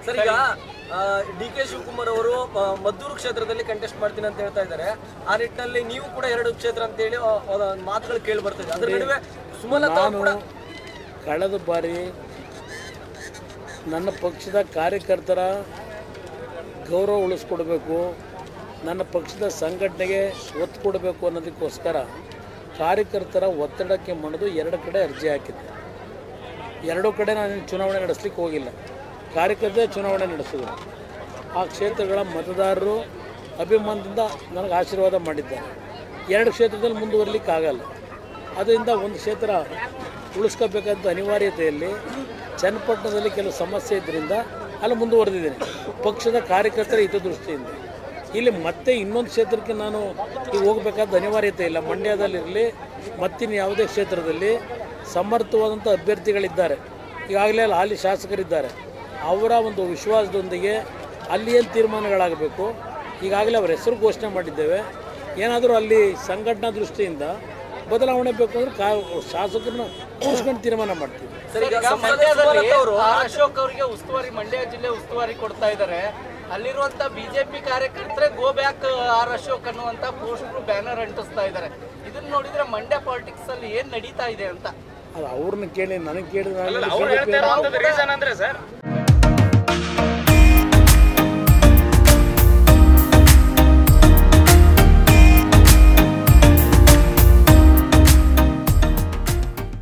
sir ಈಗ D K Shivakumar ಅವರು ಆ, ಮದ್ದೂರು ಕ್ಷೇತ್ರದಲ್ಲಿ ಕಂಟೆಸ್ಟ್ ಮಾಡ್ತೀನಿ ಅಂತ ಹೇಳ್ತಾ ಇದ್ದಾರೆ ಆ ನಿಟ್ಟಿನಲ್ಲಿ ನೀವು ಕೂಡ ಎರಡು ಕ್ಷೇತ್ರ ಅಂತ ಹೇಳಿ ಆ, ಆ, ಮಾತುಗಳು ಕೇಳಿ ಬರ್ತಿದೆ ಅದ್ರ ನಡುವೆ ಸುಮಲತಾ ಅವ್ರು ಕೂಡ ಕಳೆದ ಬಾರಿ ನನ್ನ ಪಕ್ಷದ ಕಾರ್ಯಕರ್ತರ ಗೌರವ ಉಳಿಸ್ಕೊಡ್ಬೇಕು ನನ್ನ ಪಕ್ಷದ ಸಂಘಟನೆಗೆ ಒತ್ತು ಕೊಡಬೇಕು ಅನ್ನೋದಕ್ಕೋಸ್ಕರ ಕಾರ್ಯಕರ್ತರ ಒತ್ತಡಕ್ಕೆ ಮಣಿದು ಎರಡು ಕಡೆ ಅರ್ಜಿ ಹಾಕಿದ್ದೆ ಎರಡೂ ಕಡೆ ನಾನು ಚುನಾವಣೆ ನಡೆಸ್ಲಿಕ್ಕೆ ಹೋಗಿಲ್ಲ ಕಾರ್ಯಕರ್ತರೇ ಚುನಾವಣೆ ನಡೆಸಿದ್ರು ಆ ಕ್ಷೇತ್ರಗಳ ಮತದಾರರು ಅಭಿಮಾನದಿಂದ ನನಗೆ ಆಶೀರ್ವಾದ ಮಾಡಿದ್ದಾರೆ ಎರಡು ಕ್ಷೇತ್ರದಲ್ಲಿ ಮುಂದುವರಲಿಕ್ಕೆ ಆಗಲ್ಲ ಅದರಿಂದ ಒಂದು ಕ್ಷೇತ್ರ ಉಳಿಸ್ಕೋಬೇಕಂತ ಅನಿವಾರ್ಯತೆಯಲ್ಲಿ ಚನ್ನಪಟ್ಟಣದಲ್ಲಿ ಕೆಲವು ಸಮಸ್ಯೆ ಇದ್ದರಿಂದ ಅಲ್ಲಿ ಮುಂದುವರೆದಿದ್ದೇನೆ ಪಕ್ಷದ ಕಾರ್ಯಕರ್ತರ ಹಿತದೃಷ್ಟಿಯಿಂದ ಇಲ್ಲಿ ಮತ್ತೆ ಇನ್ನೊಂದು ಕ್ಷೇತ್ರಕ್ಕೆ ನಾನು ಈಗ ಹೋಗಬೇಕಾದ ಅನಿವಾರ್ಯತೆ ಇಲ್ಲ ಮಂಡ್ಯದಲ್ಲಿರಲಿ ಮತ್ತಿನ್ನು ಯಾವುದೇ ಕ್ಷೇತ್ರದಲ್ಲಿ ಸಮರ್ಥವಾದಂಥ ಅಭ್ಯರ್ಥಿಗಳಿದ್ದಾರೆ ಈಗಾಗಲೇ ಅಲ್ಲಿ ಹಾಲಿ ಶಾಸಕರಿದ್ದಾರೆ ಅವರ ಒಂದು ವಿಶ್ವಾಸದೊಂದಿಗೆ ಅಲ್ಲಿ ಏನು ತೀರ್ಮಾನಗಳಾಗಬೇಕು ಈಗಾಗಲೇ ಅವರ ಹೆಸರು ಘೋಷಣೆ ಮಾಡಿದ್ದೇವೆ ಏನಾದರೂ ಅಲ್ಲಿ ಸಂಘಟನಾ ದೃಷ್ಟಿಯಿಂದ ಬದಲಾವಣೆ ಬೇಕು ಅಂದ್ರೆ ಕಾ ಶಾಸಕರನ್ನ ಕೂರಿಸ್ಕೊಂಡು ತೀರ್ಮಾನ ಮಾಡ್ತೀವಿ ಸರ್ ಈಗ ಈಗ ಸಂಸದ ಮಂಡ್ಯದಲ್ಲಿ ಸುಮಲತಾ ಅವರು ಆರ್ ಅಶೋಕ್ ಅವರಿಗೆ ಉಸ್ತುವಾರಿ ಮಂಡ್ಯ ಜಿಲ್ಲೆ ಉಸ್ತುವಾರಿ ಕೊಡ್ತಾ ಇದ್ದಾರೆ ಅಲ್ಲಿರುವಂತ ಬಿಜೆಪಿ ಕಾರ್ಯಕರ್ತರೆ ಗೋ ಬ್ಯಾಕ್ ಆರ್ ಅಶೋಕ್ ಅನ್ನುವಂತ ಪೋಸ್ಟರ್ ಬ್ಯಾನರ್ ಅಂಟಿಸ್ತಾ ಇದ್ದಾರೆ ಇದನ್ನ ನೋಡಿದ್ರೆ ಮಂಡ್ಯ ಪಾಲಿಟಿಕ್ಸ್ ಅಲ್ಲಿ ಏನ್ ನಡೀತಾ ಇದೆ ಅಂತ ಅದು ಅವ್ರನ್ನ ಕೇಳಿ ನನಗೆ ಕೇಳಿದ್ರೆ ಅವ್ರು ಹೇಳ್ತಾ ಇರುವಂತದ್ದು ರೀಸನ್ ಅಂದ್ರೆ ಸರ್